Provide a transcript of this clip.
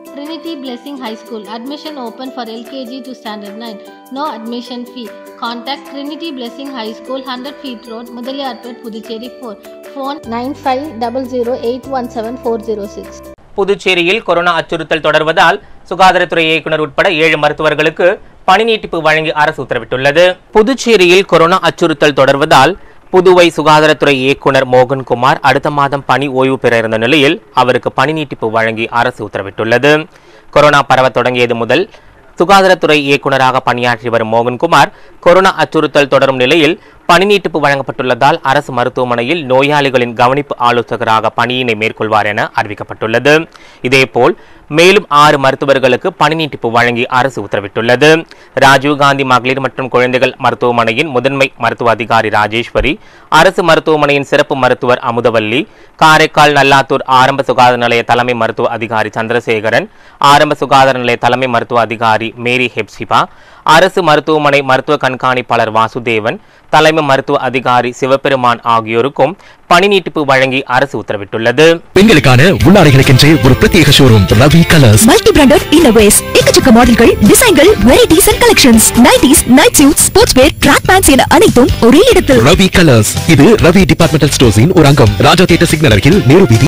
Trinity Blessing High School. Admission open for LKG to Standard 9. No admission fee. Contact Trinity Blessing High School, 100 feet road, Mudaliarpet, Puducherry 4. Phone 9500817406. புதுச்சேரியில் corona அச்சுறுத்தல் தொடர்வதால் சுகாதாரத்துறை இயக்குனர் உட்பட ஏழு மருத்துவர்களுக்கு பணி நீட்டிப்பு வழங்கி அரசு உத்தரவிட்டுள்ளது புதுச்சேரியில் கொரோனா அச்சுறுத்தல் தொடர்வதால் புதுவை சுகாதாரத்துறை இயக்குனர் மோகன்குமார் அடுத்த மாதம் பணி ஓய்வு பெற இருந்த நிலையில் அவருக்கு பணி நீட்டிப்பு வழங்கி அரசு உத்தரவிட்டுள்ளது கொரோனா பரவத் தொடங்கியது முதல் சுகாதாரத்துறை இயக்குனராக பணியாற்றி வரும் மோகன்குமார் கொரோனா அச்சுறுத்தல் தொடரும் நிலையில் பணி நீட்டிப்பு வழங்கப்பட்டுள்ளதால் அரசு மருத்துவமனையில் நோயாளிகளின் கவனிப்பு ஆலோசகராக பணியினை மேற்கொள்வார் என அறிவிக்கப்பட்டுள்ளது இதேபோல் மேலும் ஆறு மருத்துவர்களுக்கு பணி நீட்டிப்பு வழங்கி அரசு உத்தரவிட்டுள்ளது ராஜீவ்காந்தி மகளிர் மற்றும் குழந்தைகள் மருத்துவமனையின் முதன்மை மருத்துவ அதிகாரி ராஜேஸ்வரி அரசு மருத்துவமனையின் சிறப்பு மருத்துவர் அமுதவல்லி காரைக்கால் நல்லாத்தூர் ஆரம்ப சுகாதார நிலைய தலைமை மருத்துவ அதிகாரி சந்திரசேகரன் ஆரம்ப சுகாதார நிலைய தலைமை மருத்துவ அதிகாரி மேரி ஹெப்சிபா அரசு மருத்துவமனை மருத்துவ கண்காணிப்பாளர் வாசுதேவன் தலைமை மருத்துவ அதிகாரி சிவபெருமான் ஆகியோருக்கும் பணி நீட்டிப்பு வழங்கி அரசு உத்தரவிட்டுள்ளது பெண்களுக்கான உள்ளாடைகளுக்கென்றே ஒரு பிரத்யேக showroom Ravi colours multi branded innerwears எக்கச்சக்க மாடல்கள் டிசைன்கள் varieties and collections nighties night suit sportswear track pants என அனைத்தும் ஒரே இடத்தில் ரவி கலர்ஸ் இது ரவி டிபார்ட்மெண்டல் ஸ்டோர்ஸின் ஒரு அங்கம் ராஜா தியேட்டர் சிக்னல் அருகில் நேரு வீதி